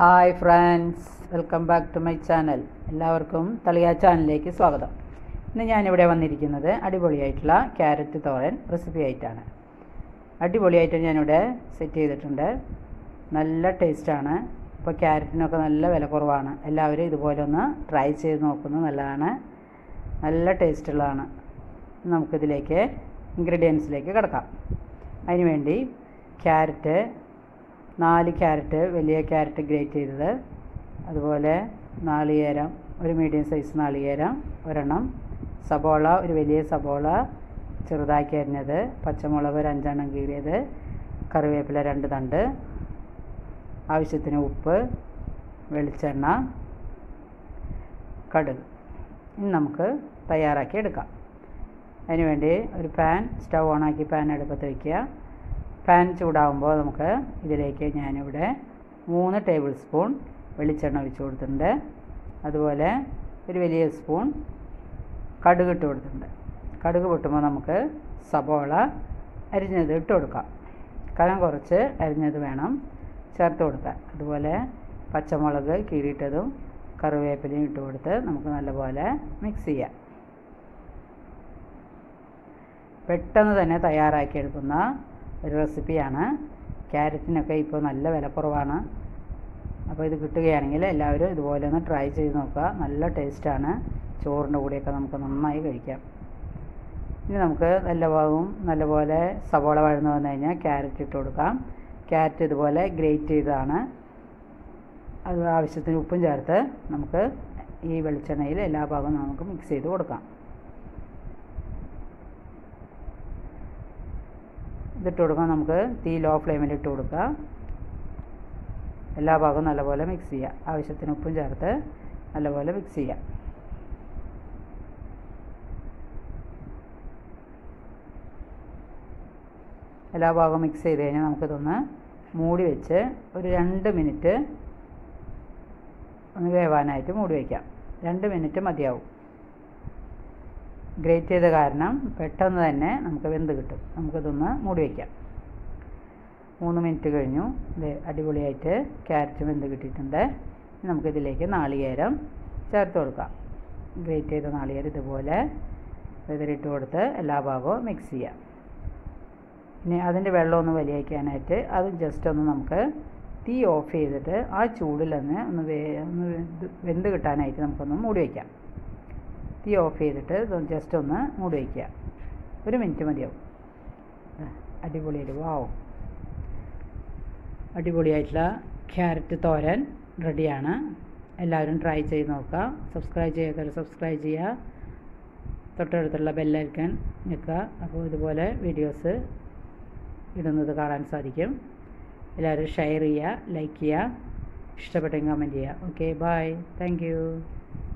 hi friends welcome back to my channel എല്ലാവർക്കും തളിയ ചാനലിലേക്ക് സ്വാഗതം ഇന്ന് ഞാനിവിടെ വന്നിരിക്കുന്നത് അടിപൊളിയായിട്ടുള്ള ക്യാരറ്റ് തോരൻ റെസിപ്പി ആയിട്ടാണ് അടിപൊളിയായിട്ട് ഞാനിവിടെ സെറ്റ് ചെയ്തിട്ടുണ്ട് നല്ല ടേസ്റ്റാണ് ഇപ്പോൾ ക്യാരറ്റിനൊക്കെ നല്ല വില കുറവാണ് എല്ലാവരും ഇതുപോലെ ഒന്ന് ട്രൈ ചെയ്ത് നോക്കുന്നത് നല്ലതാണ് നല്ല ടേസ്റ്റുള്ളതാണ് നമുക്കിതിലേക്ക് ഇൻഗ്രീഡിയൻസിലേക്ക് കിടക്കാം അതിനുവേണ്ടി ക്യാരറ്റ് നാല് ക്യാരറ്റ് വലിയ ക്യാരറ്റ് ഗ്രേറ്റ് ചെയ്തത് അതുപോലെ നാളികേരം ഒരു മീഡിയം സൈസ് നാളികേരം ഒരെണ്ണം സബോള ഒരു വലിയ സബോള ചെറുതാക്കി അരിഞ്ഞത് പച്ചമുളക് ഒരു അഞ്ചെണ്ണം കീറിയത് കറിവേപ്പില രണ്ട് തണ്ട് ആവശ്യത്തിന് ഉപ്പ് വെളിച്ചെണ്ണ കടുക് ഇനി നമുക്ക് തയ്യാറാക്കി എടുക്കാം അതിനുവേണ്ടി ഒരു പാൻ സ്റ്റൗ ഓണാക്കി പാൻ അടുപ്പത്ത് വയ്ക്കുക പാൻ ചൂടാകുമ്പോൾ നമുക്ക് ഇതിലേക്ക് ഞാനിവിടെ മൂന്ന് ടേബിൾ സ്പൂൺ വെളിച്ചെണ്ണ ഒഴിച്ച് കൊടുത്തിട്ടുണ്ട് അതുപോലെ ഒരു വലിയ സ്പൂൺ കടുക് ഇട്ട് കൊടുത്തിട്ടുണ്ട് കടുക് പൊട്ടുമ്പോൾ നമുക്ക് സബോള അരിഞ്ഞത് ഇട്ട് കൊടുക്കാം കനം കുറച്ച് അരിഞ്ഞത് വേണം ചേർത്ത് കൊടുക്കാൻ അതുപോലെ പച്ചമുളക് കീറിയിട്ടതും കറിവേപ്പിലയും ഇട്ട് കൊടുത്ത് നമുക്ക് നല്ലപോലെ മിക്സ് ചെയ്യാം പെട്ടെന്ന് തന്നെ തയ്യാറാക്കിയെടുക്കുന്ന ഒരു റെസിപ്പിയാണ് ക്യാരറ്റിനൊക്കെ ഇപ്പോൾ നല്ല വിലക്കുറവാണ് അപ്പോൾ ഇത് കിട്ടുകയാണെങ്കിൽ എല്ലാവരും ഇതുപോലെ ഒന്ന് ട്രൈ ചെയ്ത് നോക്കുക നല്ല ടേസ്റ്റാണ് ചോറിൻ്റെ കൂടെയൊക്കെ നമുക്ക് നന്നായി കഴിക്കാം ഇനി നമുക്ക് നല്ല ഭാഗവും നല്ലപോലെ സവോള വഴന്ന് വന്നു കഴിഞ്ഞാൽ ക്യാരറ്റ് ഇട്ട് കൊടുക്കാം ക്യാരറ്റ് ഇതുപോലെ ഗ്രേറ്റ് ചെയ്തതാണ് അത് ആവശ്യത്തിന് ഉപ്പും ചേർത്ത് നമുക്ക് ഈ വെളിച്ചെണ്ണയിൽ എല്ലാ ഭാഗവും നമുക്ക് മിക്സ് ചെയ്ത് കൊടുക്കാം ഇതിട്ട് കൊടുക്കാം നമുക്ക് തീ ലോ ഫ്ലെയിമിൽ ഇട്ട് കൊടുക്കുക എല്ലാ ഭാഗവും നല്ലപോലെ മിക്സ് ചെയ്യുക ആവശ്യത്തിന് ഉപ്പും ചേർത്ത് നല്ലപോലെ മിക്സ് ചെയ്യുക എല്ലാ ഭാഗവും മിക്സ് ചെയ്ത് കഴിഞ്ഞാൽ നമുക്കിതൊന്ന് മൂടി വെച്ച് ഒരു രണ്ട് മിനിറ്റ് ഒന്ന് വേവാനായിട്ട് മൂടി വയ്ക്കാം രണ്ട് മിനിറ്റ് മതിയാവും ഗ്രേറ്റ് ചെയ്ത കാരണം പെട്ടെന്ന് തന്നെ നമുക്ക് വെന്ത് കിട്ടും നമുക്കിതൊന്ന് മൂടി വയ്ക്കാം മൂന്ന് മിനിറ്റ് കഴിഞ്ഞു ഇത് അടിപൊളിയായിട്ട് ക്യാരറ്റ് വെന്ത് കിട്ടിയിട്ടുണ്ട് നമുക്കിതിലേക്ക് നാളികേരം ചേർത്ത് കൊടുക്കാം ഗ്രേറ്റ് ചെയ്ത നാളികേരം ഇതുപോലെ ഇതിലിട്ട് കൊടുത്ത് എല്ലാ ഭാഗവും മിക്സ് ചെയ്യാം ഇനി അതിൻ്റെ വെള്ളമൊന്ന് വലിയയ്ക്കാനായിട്ട് അത് ജസ്റ്റ് ഒന്ന് നമുക്ക് തീ ഓഫ് ചെയ്തിട്ട് ആ ചൂടിൽ തന്നെ ഒന്ന് വേ ഒന്ന് വെന്ത് കിട്ടാനായിട്ട് നമുക്കൊന്ന് മൂടി വയ്ക്കാം തീ ഓഫ് ചെയ്തിട്ട് ജസ്റ്റ് ഒന്ന് മൂടി വയ്ക്കുക ഒരു മിനിറ്റ് മതിയാവും അടിപൊളിയായിട്ട് വാവും അടിപൊളിയായിട്ടുള്ള ക്യാരറ്റ് തോരൻ റെഡിയാണ് എല്ലാവരും ട്രൈ ചെയ്ത് നോക്കുക സബ്സ്ക്രൈബ് ചെയ്യാത്തവർ സബ്സ്ക്രൈബ് ചെയ്യുക തൊട്ടടുത്തുള്ള ബെല്ലൈക്കൺ നിൽക്കുക അപ്പോൾ ഇതുപോലെ വീഡിയോസ് ഇടുന്നത് കാണാൻ സാധിക്കും എല്ലാവരും ഷെയർ ചെയ്യുക ലൈക്ക് ചെയ്യുക ഇഷ്ടപ്പെട്ടെങ്കിൽ കമൻറ്റ് ചെയ്യുക ഓക്കെ ബായ് താങ്ക്